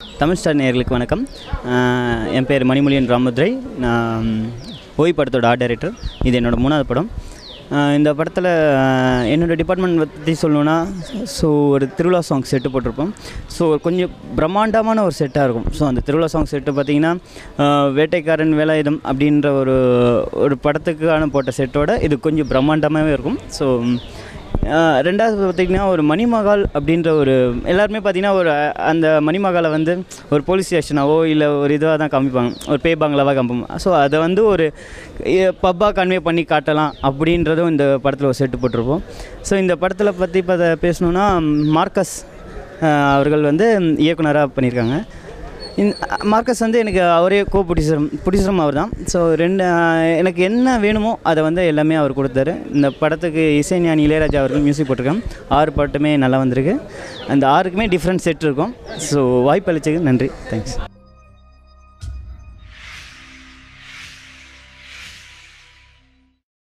Tamil star நேயர்களுக்கு வணக்கம் அஹ் என் பேர் மணிமொழியன் ராமதுரை நான் ஓய் படத்தோட ஆர்ட் டைரக்டர் இது என்னோட மூணாவது படம் அஹ் இந்த படத்தில் என்னோடய டிபார்ட்மெண்ட் பற்றி சொல்லணுன்னா ஸோ ஒரு திருவிழா சாங் செட்டு போட்டிருப்போம் ஸோ கொஞ்சம் பிரம்மாண்டமான ஒரு செட்டாக இருக்கும் ஸோ அந்த திருவிழா சாங் செட்டு பார்த்திங்கன்னா அஹ் வேட்டைக்காரன் வேலாயுதம் அப்படின்ற ஒரு ஒரு படத்துக்கான போட்ட செட்டோட இது கொஞ்சம் பிரம்மாண்டமாகவே இருக்கும் ஸோ ஆஹ் ரெண்டாவது பார்த்திங்கன்னா ஒரு மணிமகால் அப்படின்ற ஒரு எல்லாருமே பார்த்திங்கன்னா ஒரு அஹ், அந்த மணிமகாலை வந்து ஒரு போலீஸ் ஸ்டேஷனாவோ இல்லை ஒரு இதுவாக தான் காமிப்பாங்க ஒரு பே பங்களாவாக காமிப்பாங்க ஸோ அதை வந்து ஒரு பப்பாக கன்வே பண்ணி காட்டலாம் அப்படின்றதும் இந்த படத்தில் ஒரு செட்டு போட்டிருப்போம் ஸோ இந்த படத்தில் பற்றி இப்போ பேசணுன்னா மார்க்கஸ் ஆஹ், அவர்கள் வந்து இயக்குனராக பண்ணியிருக்காங்க இந்த மார்க்கஸ் வந்து எனக்கு அவரே கோ புடிசரம் புடிசரம் அவர் தான் ஸோ ரெண்டு ஆஹ், எனக்கு என்ன வேணுமோ அதை வந்து எல்லாமே அவர் கொடுத்தாரு இந்த படத்துக்கு இசைஞானி இளையராஜா அவர்கள் மியூசிக் போட்டிருக்கேன் ஆறு பாட்டுமே நல்லா வந்திருக்கு அந்த ஆறுக்குமே டிஃப்ரெண்ட் செட் இருக்கும் ஸோ வாய்ப்பு அளிச்சதுக்கு நன்றி தேங்க்ஸ்